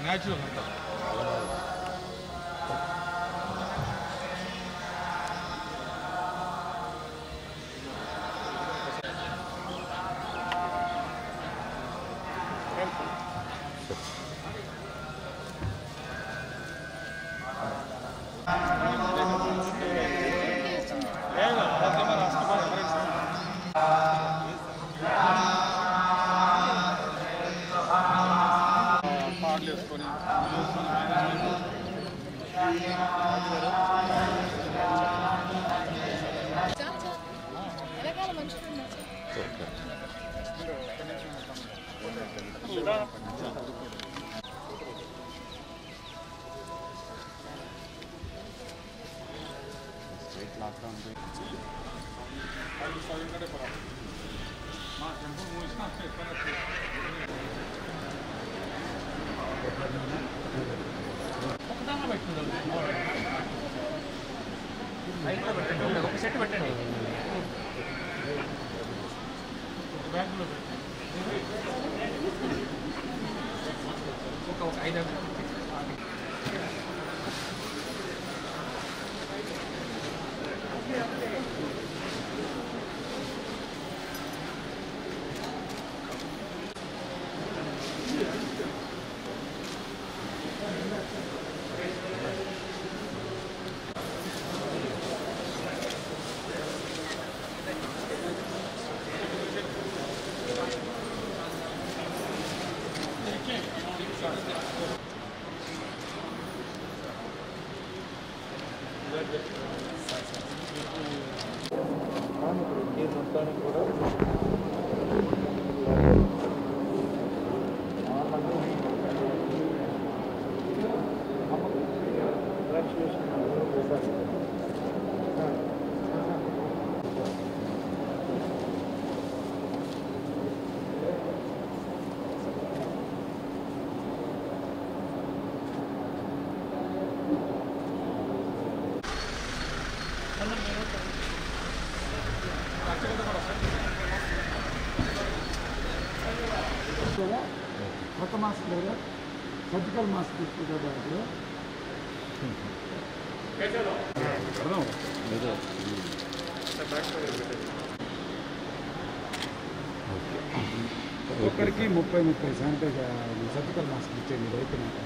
Natural అంతా పాటలు వేసుకొని చూసుకొని మేనేజ్ చేసుకొని చాలు చాలు వెనకాల మనుషులు ఉన్నారు వాళ్ళు సగం కడే పడాలి మా టెంపుల్ మూసినా ఎక్కడ ఒకదాంట్లో పెట్టండి ఒక సెట్ పెట్టండి ఒక బ్యాగ్లో పెట్టండి ఒక ఒక ఐదు కొత్త మాస్క్ లేదా సర్జికల్ మాస్క్ తీసుకుంటే ఒక్కొక్కరికి ముప్పై ముప్పై శానిటైజర్ సర్జికల్ మాస్క్ ఇచ్చేయండి ఇది అయిపోయినాక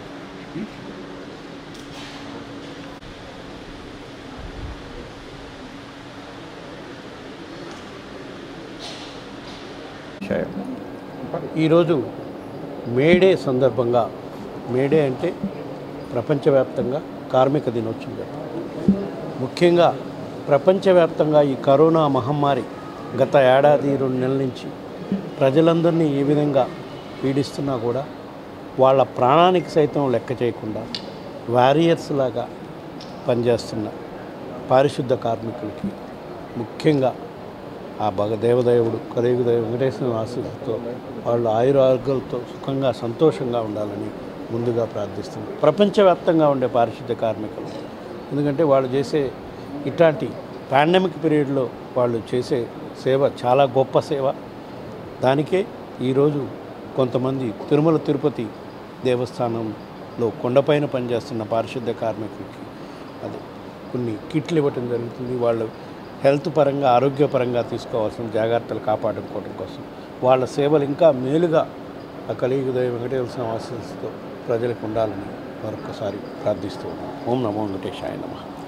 ఈరోజు మేడే సందర్భంగా మేడే అంటే ప్రపంచవ్యాప్తంగా కార్మిక దినోత్సవం జరుపుకుంటాం. ముఖ్యంగా ప్రపంచవ్యాప్తంగా ఈ కరోనా మహమ్మారి గత ఏడాది రెండు నెలల నుంచి ప్రజలందరినీ ఏ విధంగా పీడిస్తున్నా కూడా వాళ్ళ ప్రాణానికి సైతం లెక్క చేయకుండా వారియర్స్ లాగా పనిచేస్తున్న పారిశుద్ధ కార్మికులకి ముఖ్యంగా ఆ భగ దేవదేవుడు కలియుగ దేవ వెంకటేశ్వర ఆశీస్సుతో వాళ్ళు ఆయురారోగ్యాలతో సుఖంగా సంతోషంగా ఉండాలని ముందుగా ప్రార్థిస్తున్నాం ప్రపంచవ్యాప్తంగా ఉండే పారిశుద్ధ్య కార్మికులు ఎందుకంటే వాళ్ళు చేసే ఇట్లాంటి పాండమిక్ పీరియడ్లో వాళ్ళు చేసే సేవ చాలా గొప్ప సేవ దానికే ఈరోజు కొంతమంది తిరుమల తిరుపతి దేవస్థానంలో కొండపైన పనిచేస్తున్న పారిశుద్ధ్య కార్మికులకి అది కొన్ని కిట్లు ఇవ్వటం జరుగుతుంది వాళ్ళు హెల్త్ పరంగా ఆరోగ్యపరంగా తీసుకోవాల్సిన జాగ్రత్తలు కాపాడుకోవడం కోసం వాళ్ళ సేవలు ఇంకా మేలుగా ఆ కలియుగ దైవ వెంకటేశ్వర ఆశీస్సుతో ప్రజలకు ఉండాలని మరొకసారి ప్రార్థిస్తూ ఉన్నాం ఓం నమో వెంకటేశాయ నమః